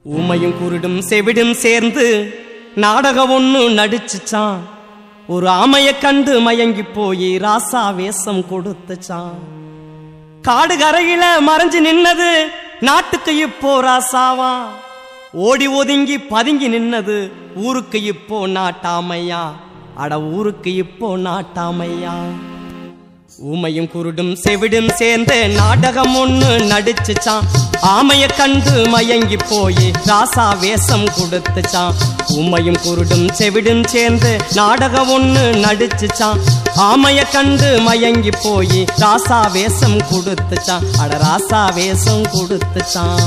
ஊமையும் குருடும் செவிடும் சேர்ந்து நாடகம் ஒண்ணு நடிச்சுச்சான் ஒரு ஆமைய கண்டு மயங்கி போய் ராசா வேஷம் கொடுத்துச்சான் காடு கரையில மறைஞ்சு நின்னது நாட்டுக்கு இப்போ ராசாவா ஓடி ஒதுங்கி பதுங்கி நின்னது ஊருக்கு இப்போ நாட்டாமையா அட ஊருக்கு இப்போ நாட்டாமையா ஊமையும் குருடும் செவிடும் சேர்ந்து நாடகம் ஒண்ணு நடிச்சுச்சான் ஆமைய கண்டு மயங்கி போய் ராசா வேஷம் கொடுத்துச்சான் ஊமையும் குருடும் செவிடும் சேர்ந்து நாடகம் ஒண்ணு நடிச்சுச்சான் ஆமைய கண்டு மயங்கி போய் ராசா வேஷம் கொடுத்துச்சான் அட ராசா வேஷம் கொடுத்துச்சான்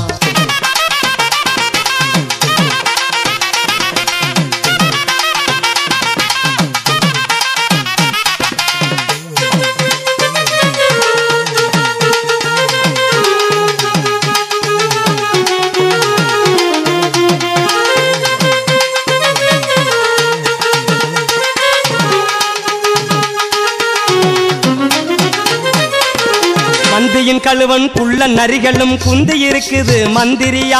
மந்தியின் கழுவன் புள்ள நரிகளும் குந்தி இருக்குது மந்திரியா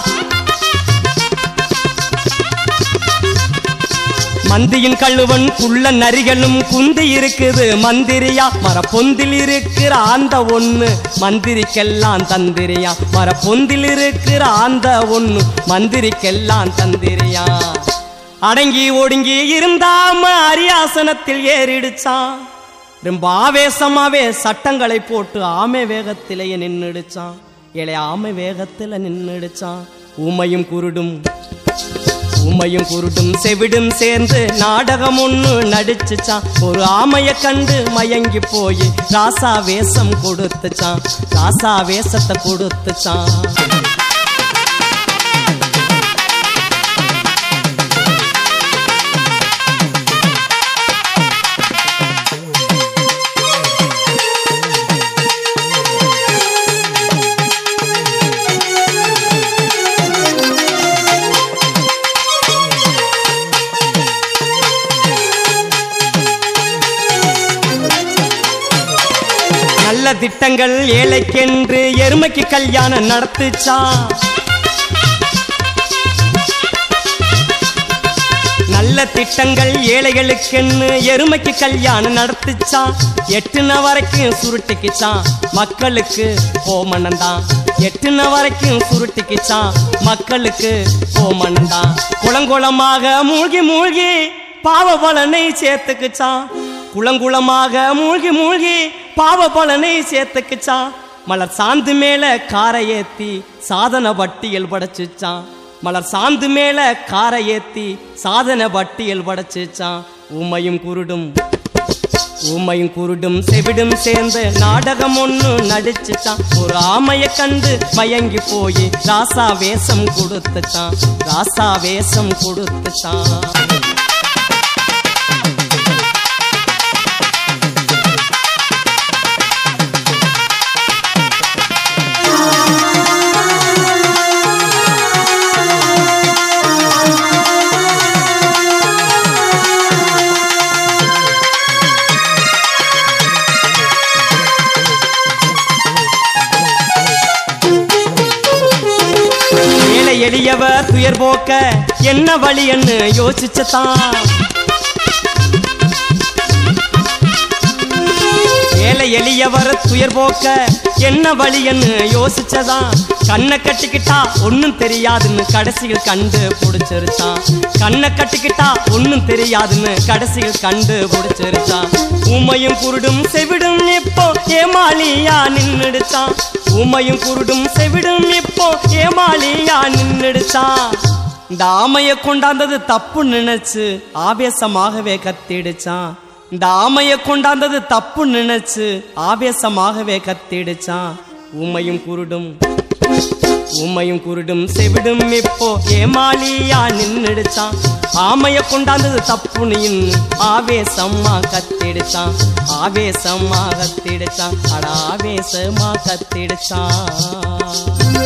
மந்தியின் கழுவன் புள்ள நரிகளும் குந்தி இருக்குது மந்திரியா மரப்பொந்தில் இருக்கிற ஆந்த ஒண்ணு மந்திரிக்கெல்லாம் தந்திரியா மரப்பொந்தில் இருக்கிற ஆந்த ஒண்ணு மந்திரிக்கெல்லாம் தந்திரியா அடங்கி ஒடுங்கி இருந்தாம அரியாசனத்தில் ஏறிடுச்சான் ரொம்ப ஆவேசமாவே சட்டங்களை போட்டு ஆமை வேகத்திலேயே நின்னுடுச்சான் ஏழை ஆமை வேகத்துல நின்னுடுச்சான் ஊமையும் குருடும் ஊமையும் குருடும் செவிடும் சேர்ந்து நாடகம் ஒண்ணு நடிச்சுச்சான் ஒரு ஆமைய கண்டு மயங்கி போய் ராசா வேஷம் கொடுத்துச்சான் ராசா வேஷத்தை கொடுத்துச்சான் நல்ல திட்டங்கள் ஏழைக்கென்று எருமைக்கு கல்யாணம் நடத்துச்சான் நல்ல திட்டங்கள் ஏழைகளுக்குன்னு எருமைக்கு கல்யாணம் நடத்துச்சான் எட்டுன வரைக்கும் சுருட்டிக்குச்சான் மக்களுக்கு போமனந்தான் எட்டுன வரைக்கும் சுருட்டிக்குச்சான் மக்களுக்கு போமனந்தான் குளங்குளமாக மூழ்கி மூழ்கி பாவ பலனை சேர்த்துக்குச்சான் குளங்குளமாக மூழ்கி மூழ்கி பாவ பலனை சேர்த்துக்குச்சான் மலர் சாந்து மேல காரை ஏத்தி சாதன பட்டியல் படைச்சுச்சான் மலர் சாந்து மேல காரை ஏத்தி சாதன பட்டியல் படைச்சுச்சான் ஊமையும் குருடும் ஊமையும் குருடும் செவிடும் சேர்ந்து நாடகம் ஒண்ணு நடிச்சுச்சான் ஒரு ஆமைய கண்டு மயங்கி போய் ராசா வேஷம் கொடுத்துச்சான் ராசா வேஷம் கொடுத்துச்சான் ஏழை எளியவ துயர் போக்க என்ன வழின்னு யோசிச்சதான் ஏழை எளியவர் துயர் போக்க என்ன வழின்னு யோசிச்சதான் கண்ணை கட்டிக்கிட்டா ஒண்ணும் தெரியாதுன்னு கடைசியில் கண்டு புடிச்சிருச்சான் கண்ணை கட்டிக்கிட்டா ஒண்ணும் தெரியாதுன்னு கடைசியில் கண்டு புடிச்சிருச்சான் உமையும் குருடும் செவிடும் இப்போ ஏமாளியா நின்னுடுச்சான் உமையும் குருடும் செவிடும் இப்போ ஏமாளியா நின்னுடுச்சான் இந்த ஆமைய கொண்டாந்தது தப்பு நினைச்சு ஆவேசமாகவே கத்திடுச்சான் இந்த ஆமைய கொண்டாந்தது தப்பு நினைச்சு ஆவேசமாகவே கத்திடுச்சான் ஊமையும் குருடும் ஊமையும் குருடும் செவிடும் இப்போ ஏமாளியா நின்னுடுச்சான் ஆமைய கொண்டாந்தது தப்புன்னு இன்னும் ஆவேசமா கத்திடுச்சான் ஆவேசமா கத்திடுச்சான் அட ஆவேசமா கத்திடுச்சான்